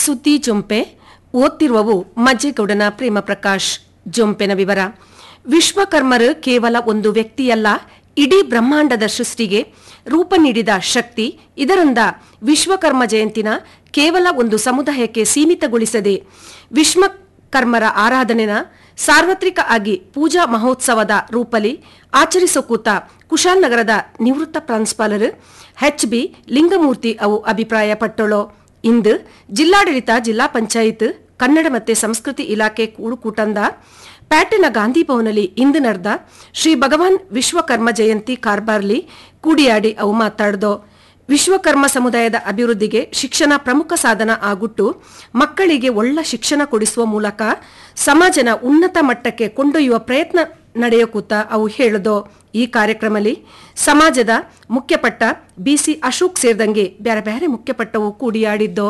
ಸುದ್ದಿ ಜೊಂಪೆ ಓದ್ತಿರುವವು ಮಜ್ಜೆಗೌಡನ ಪ್ರೇಮ ಪ್ರಕಾಶ್ ಜೊಂಪೆನ ವಿವರ ವಿಶ್ವಕರ್ಮರು ಕೇವಲ ಒಂದು ವ್ಯಕ್ತಿಯಲ್ಲ ಇಡೀ ಬ್ರಹ್ಮಾಂಡದ ಸೃಷ್ಟಿಗೆ ರೂಪ ನೀಡಿದ ಶಕ್ತಿ ಇದರಿಂದ ವಿಶ್ವಕರ್ಮ ಜಯಂತಿನ ಕೇವಲ ಒಂದು ಸಮುದಾಯಕ್ಕೆ ಸೀಮಿತಗೊಳಿಸದೆ ವಿಶ್ವಕರ್ಮರ ಆರಾಧನೆನ ಸಾರ್ವತ್ರಿಕ ಆಗಿ ಪೂಜಾ ಮಹೋತ್ಸವದ ರೂಪಲಿ ಆಚರಿಸೋಕೂತ ಕುಶಾಲನಗರದ ನಿವೃತ್ತ ಪ್ರಾಂಶುಪಾಲರು ಎಚ್ ಬಿ ಲಿಂಗಮೂರ್ತಿ ಅವು ಅಭಿಪ್ರಾಯಪಟ್ಟಳು ಇಂದು ಜಿಲ್ಲಾಡಳಿತ ಜಿಲ್ಲಾ ಪಂಚಾಯತ್ ಕನ್ನಡ ಮತ್ತೆ ಸಂಸ್ಕೃತಿ ಇಲಾಖೆ ಕೂಡುಕೂಟಂದ ಪ್ಯಾಟಿನ ಗಾಂಧಿ ಭವನಲ್ಲಿ ಇಂದು ನಡೆದ ಶ್ರೀ ಭಗವಾನ್ ವಿಶ್ವಕರ್ಮ ಜಯಂತಿ ಕಾರ್ಬಾರ್ಲಿ ಕೂಡಿಯಾಡಿ ಅವು ಮಾತಾಡ್ದೋ ವಿಶ್ವಕರ್ಮ ಸಮುದಾಯದ ಅಭಿವೃದ್ಧಿಗೆ ಶಿಕ್ಷಣ ಪ್ರಮುಖ ಸಾಧನ ಆಗುಟ್ಟು ಮಕ್ಕಳಿಗೆ ಒಳ್ಳ ಶಿಕ್ಷಣ ಕೊಡಿಸುವ ಮೂಲಕ ಸಮಾಜನ ಉನ್ನತ ಮಟ್ಟಕ್ಕೆ ಕೊಂಡೊಯ್ಯುವ ಪ್ರಯತ್ನ ನಡೆಯಕೂತ ಅವು ಹೇಳದೋ ಈ ಕಾರ್ಯಕ್ರಮದಲ್ಲಿ ಸಮಾಜದ ಮುಖ್ಯಪಟ್ಟ ಬಿಸಿ ಅಶೋಕ್ ಸೇರಿದಂಗೆ ಬ್ಯಾರೆ ಬ್ಯಾರೆ ಮುಖ್ಯಪಟ್ಟವು ಕೂಡಿಯಾಡಿದ್ದೋ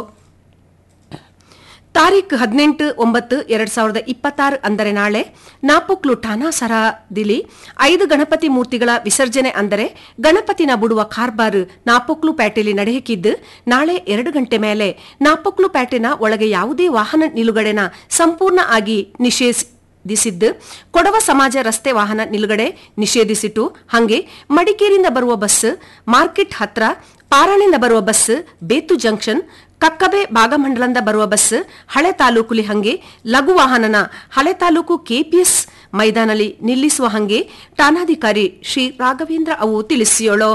ತಾರೀಖ್ ಹದಿನೆಂಟು ಒಂಬತ್ತು ಎರಡ್ ಸಾವಿರದ ಇಪ್ಪತ್ತಾರು ಅಂದರೆ ನಾಳೆ ನಾಪೊಕ್ಲು ಠಾಣಾ ಸರಾದಿಲಿ ಐದು ಗಣಪತಿ ಮೂರ್ತಿಗಳ ವಿಸರ್ಜನೆ ಅಂದರೆ ಗಣಪತಿನ ಬಿಡುವ ಕಾರ್ಬಾರ್ ನಾಪೊಕ್ಲು ಪ್ಯಾಟೆಲಿ ನಡೆಯಕಿದ್ದು ನಾಳೆ ಎರಡು ಗಂಟೆ ಮೇಲೆ ನಾಪೊಕ್ಲು ಪ್ಯಾಟೆನ ಒಳಗೆ ಯಾವುದೇ ವಾಹನ ನಿಲುಗಡೆನ ಸಂಪೂರ್ಣ ಆಗಿ ನಿಷೇಧಿಸಿದ್ದು ಕೊಡವ ಸಮಾಜ ರಸ್ತೆ ವಾಹನ ನಿಲುಗಡೆ ನಿಷೇಧಿಸಿಟ್ಟು ಹಂಗೆ ಮಡಿಕೇರಿಯಿಂದ ಬರುವ ಬಸ್ ಮಾರ್ಕೆಟ್ ಹತ್ರ ಪಾರಾಳಿಂದ ಬರುವ ಬಸ್ ಬೇತು ಜಂಕ್ಷನ್ ಕಕ್ಕಬೆ ಭಾಗಮಂಡಲಂದ ಬರುವ ಬಸ್ ಹಳೆ ತಾಲೂಕುಲಿ ಹಂಗೆ ಲಘು ವಾಹನನ ಹಳೆ ತಾಲೂಕು ಕೆಪಿಎಸ್ ಮೈದಾನಲ್ಲಿ ನಿಲ್ಲಿಸುವ ಹಂಗೆ ಠಾಣಾಧಿಕಾರಿ ಶ್ರೀ ರಾಘವೇಂದ್ರ ಅವು ತಿಳಿಸಿಯೋಳು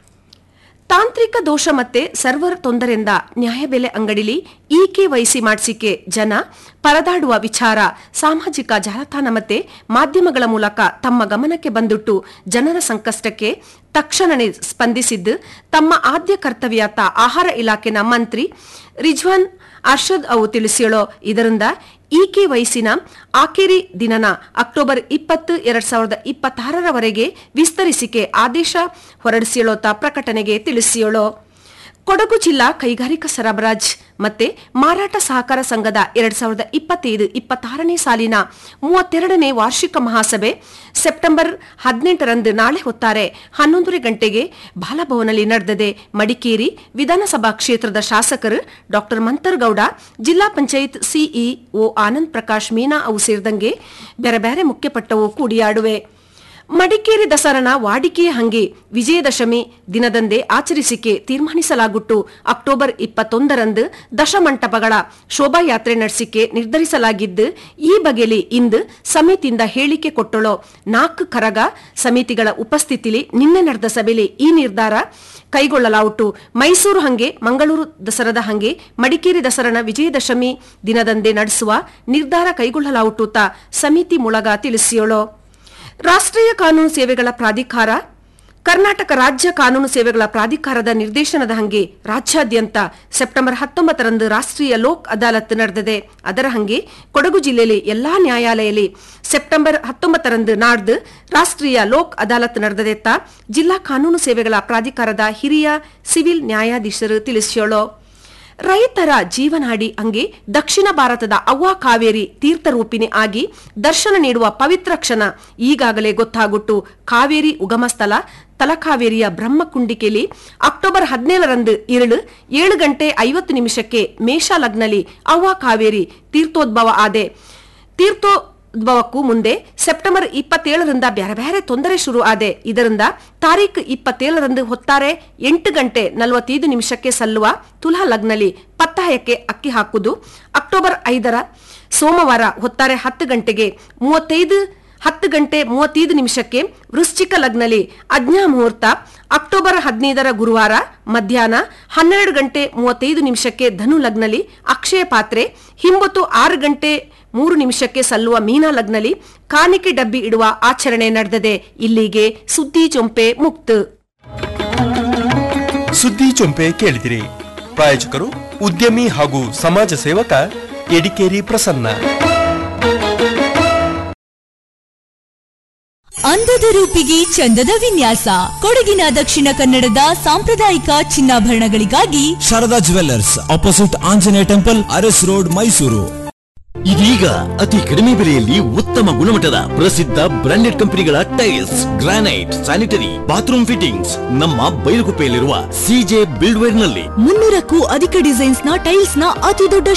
ತಾಂತ್ರಿಕ ದೋಷ ಮತ್ತೆ ಸರ್ವರ್ ತೊಂದರೆಯಿಂದ ನ್ಯಾಯಬೆಲೆ ಅಂಗಡಿಲಿ ಇಕೆವೈಸಿ ಮಾಡಿಸಿಕೆ ಜನ ಪರದಾಡುವ ವಿಚಾರ ಸಾಮಾಜಿಕ ಜಾಲತಾಣ ಮತ್ತೆ ಮಾಧ್ಯಮಗಳ ಮೂಲಕ ತಮ್ಮ ಗಮನಕ್ಕೆ ಬಂದುಟ್ಟು ಜನರ ಸಂಕಷ್ಟಕ್ಕೆ ತಕ್ಷಣವೇ ಸ್ಪಂದಿಸಿದ್ದು ತಮ್ಮ ಆದ್ಯ ಕರ್ತವ್ಯಾತ ಆಹಾರ ಇಲಾಖೆನ ಮಂತ್ರಿ ರಿಜ್ವಾನ್ ಅರ್ಷದ್ ಅವು ತಿಳಿಸಿಯಳೋ ಇದರಿಂದ ಇಕೆ ವಯಸ್ಸಿನ ಆಖೇರಿ ದಿನನ ಅಕ್ಟೋಬರ್ ಇಪ್ಪತ್ತು ಎರಡ್ ಸಾವಿರದ ಇಪ್ಪತ್ತಾರರವರೆಗೆ ವಿಸ್ತರಿಸಿಕೆ ಆದೇಶ ಹೊರಡಿಸಿಯಳೋತ ಪ್ರಕಟಣೆಗೆ ತಿಳಿಸಿಯಳೋ ಕೊಡಗು ಜಿಲ್ಲಾ ಕೈಗಾರಿಕಾ ಸರಬರಾಜ್ ಮತ್ತೆ ಮಾರಾಟ ಸಹಕಾರ ಸಂಘದ ಎರಡ್ ಸಾವಿರದ ಇಪ್ಪತ್ತೈದು ಇಪ್ಪತ್ತಾರನೇ ಸಾಲಿನ ಮೂವತ್ತೆರಡನೇ ವಾರ್ಷಿಕ ಮಹಾಸಭೆ ಸೆಪ್ಟೆಂಬರ್ ಹದಿನೆಂಟರಂದು ನಾಳೆ ಹೊತ್ತಾರೆ ಹನ್ನೊಂದರ ಗಂಟೆಗೆ ಬಾಲಭವನಲ್ಲಿ ನಡೆದಿದೆ ಮಡಿಕೇರಿ ವಿಧಾನಸಭಾ ಕ್ಷೇತ್ರದ ಶಾಸಕರು ಡಾ ಮಂತರ್ಗೌಡ ಜಿಲ್ಲಾ ಪಂಚಾಯತ್ ಸಿಇಒ ಆನಂದ್ ಪ್ರಕಾಶ್ ಮೀನಾ ಅವು ಸೇರಿದಂಗೆ ಬೇರೆ ಬೇರೆ ಮುಖ್ಯಪಟ್ಟವು ಕೂಡಿಯಾಡುವೆ ಮಡಿಕೇರಿ ದಸರನ ವಾಡಿಕೆಯ ಹಂಗೆ ವಿಜಯದಶಮಿ ದಿನದಂದೇ ಆಚರಿಸಿಕೆ ತೀರ್ಮಾನಿಸಲಾಗುಟ್ಟು ಅಕ್ಟೋಬರ್ ಇಪ್ಪತ್ತೊಂದರಂದು ದಶಮಂಟಪಗಳ ಶೋಭಾಯಾತ್ರೆ ನಡೆಸಿಕೆ ನಿರ್ಧರಿಸಲಾಗಿದ್ದು ಈ ಬಗೆಯಲ್ಲಿ ಇಂದು ಸಮಿತಿಯಿಂದ ಹೇಳಿಕೆ ಕೊಟ್ಟಳೋ ನಾಲ್ಕು ಕರಗ ಸಮಿತಿಗಳ ಉಪಸ್ಥಿತಿಲಿ ನಿನ್ನೆ ನಡೆದ ಸಭೆಯಲ್ಲಿ ಈ ನಿರ್ಧಾರ ಕೈಗೊಳ್ಳಲಾಯಿತು ಮೈಸೂರು ಹಂಗೆ ಮಂಗಳೂರು ದಸರದ ಹಂಗೆ ಮಡಿಕೇರಿ ದಸರನ ವಿಜಯದಶಮಿ ದಿನದಂದೇ ನಡೆಸುವ ನಿರ್ಧಾರ ಕೈಗೊಳ್ಳಲಾಯಿತು ತಾ ಸಮಿತಿ ಮುಳಗ ತಿಳಿಸಿಯೋಳು ರಾಷ್ಟ್ರೀಯ ಕಾನೂನು ಸೇವೆಗಳ ಪ್ರಾಧಿಕಾರ ಕರ್ನಾಟಕ ರಾಜ್ಯ ಕಾನೂನು ಸೇವೆಗಳ ಪ್ರಾಧಿಕಾರದ ನಿರ್ದೇಶನದ ಹಂಗೆ ರಾಜ್ಯಾದ್ಯಂತ ಸೆಪ್ಟೆಂಬರ್ ಹತ್ತೊಂಬತ್ತರಂದು ರಾಷ್ಟ್ರೀಯ ಲೋಕ್ ಅದಾಲತ್ ನಡೆದಿದೆ ಅದರ ಹಂಗೆ ಕೊಡಗು ಜಿಲ್ಲೆಯಲ್ಲಿ ಎಲ್ಲಾ ನ್ಯಾಯಾಲಯಲ್ಲಿ ಸೆಪ್ಟೆಂಬರ್ ಹತ್ತೊಂಬತ್ತರಂದು ನಾಡ್ದು ರಾಷ್ಟ್ರೀಯ ಲೋಕ್ ಅದಾಲತ್ ನಡೆದದೆತ್ತ ಜಿಲ್ಲಾ ಕಾನೂನು ಸೇವೆಗಳ ಪ್ರಾಧಿಕಾರದ ಹಿರಿಯ ಸಿವಿಲ್ ನ್ಯಾಯಾಧೀಶರು ತಿಳಿಸಿಯೋಳು ರೈತರ ಜೀವನಾಡಿ ಹಂಗೆ ದಕ್ಷಿಣ ಭಾರತದ ಅವ್ವ ಕಾವೇರಿ ತೀರ್ಥರೂಪಿಣಿ ಆಗಿ ದರ್ಶನ ನೀಡುವ ಪವಿತ್ರ ಕ್ಷಣ ಈಗಾಗಲೇ ಗೊತ್ತಾಗುಟ್ಟು ಕಾವೇರಿ ಉಗಮ ಸ್ಥಳ ತಲಕಾವೇರಿಯ ಬ್ರಹ್ಮಕುಂಡಿಕೆಯಲ್ಲಿ ಅಕ್ಟೋಬರ್ ಹದಿನೇಳರಂದು ಇರಳು ಏಳು ಗಂಟೆ ಐವತ್ತು ನಿಮಿಷಕ್ಕೆ ಮೇಷ ಲಗ್ನಲ್ಲಿ ಅವ್ವ ಕಾವೇರಿ ತೀರ್ಥೋದ್ಭವ ಆದೆ ತೀರ್ಥೋ ಉದ್ಭವಕ್ಕೂ ಮುಂದೆ ಸೆಪ್ಟೆಂಬರ್ ಇಪ್ಪತ್ತೇಳರಿಂದ ಬ್ಯಾರೆ ಬ್ಯಾರೆ ತೊಂದರೆ ಶುರು ಆದೆ ಇದರಿಂದ ತಾರೀಖ್ ಇಪ್ಪತ್ತೇಳರಂದು ಹೊತ್ತಾರೆ ಎಂಟು ಗಂಟೆ ನಲವತ್ತೈದು ನಿಮಿಷಕ್ಕೆ ಸಲ್ಲುವ ತುಲಾ ಲಗ್ನಲ್ಲಿ ಪತ್ತಾಯಕ್ಕೆ ಅಕ್ಕಿ ಹಾಕುವುದು ಅಕ್ಟೋಬರ್ ಐದರ ಸೋಮವಾರ ಹೊತ್ತಾರೆ ಹತ್ತು ಗಂಟೆಗೆ ಮೂವತ್ತೈದು ಹತ್ತು ಗಂಟೆ ಮೂವತ್ತೈದು ನಿಮಿಷಕ್ಕೆ ವೃಶ್ಚಿಕ ಲಗ್ನಲ್ಲಿ ಅಜ್ಞಾ ಮುಹೂರ್ತ ಅಕ್ಟೋಬರ್ ಹದಿನೈದರ ಗುರುವಾರ ಮಧ್ಯಾಹ್ನ ಹನ್ನೆರಡು ಗಂಟೆ ಮೂವತ್ತೈದು ನಿಮಿಷಕ್ಕೆ ಧನು ಲಗ್ನಲ್ಲಿ ಅಕ್ಷಯ ಪಾತ್ರೆ ಹಿಂಬತ್ತು ಆರು ಗಂಟೆ ಮೂರು ನಿಮಿಷಕ್ಕೆ ಸಲ್ಲುವ ಮೀನಾ ಲಗ್ನಲ್ಲಿ ಕಾಣಿಕೆ ಡಬ್ಬಿ ಇಡುವ ಆಚರಣೆ ನಡೆದಿದೆ ಇಲ್ಲಿಗೆ ಸುದ್ದಿ ಚೊಂಪೆ ಮುಕ್ತ ಸುದ್ದಿ ಚೊಂಪೆ ಕೇಳಿದಿರಿ ಪ್ರಾಯೋಜಕರು ಉದ್ಯಮಿ ಹಾಗೂ ಸಮಾಜ ಸೇವಕ ಎಡಿಕೇರಿ ಪ್ರಸನ್ನ ಅಂದದ ರೂಪಿಗೆ ಚಂದದ ವಿನ್ಯಾಸ ಕೊಡಗಿನ ದಕ್ಷಿಣ ಕನ್ನಡದ ಸಾಂಪ್ರದಾಯಿಕ ಚಿನ್ನಾಭರಣಗಳಿಗಾಗಿ Sharada jewellers opposite Anjaneya temple Aras road Mysuru ಇದೀಗ ಅತಿ ಕಡಿಮೆ ಬೆಲೆಯಲ್ಲಿ ಉತ್ತಮ ಗುಣಮಟ್ಟದ ಪ್ರಸಿದ್ಧ ಬ್ರಾಂಡೆಡ್ ಕಂಪನಿಗಳ tiles granite sanitary bathroom fittings ನಮ್ಮ ಬೈಲುಗುಪ್ಪೆಯಲ್ಲಿರುವ ಸಿಜೆ ಬಿಲ್ಡ್ವೇರ್ ನಲ್ಲಿ ಮುನ್ನೂರಕ್ಕೂ ಅಧಿಕ ಡಿಸೈನ್ಸ್ ನ ಟೈಲ್ಸ್ ನ ಅತಿ ದೊಡ್ಡ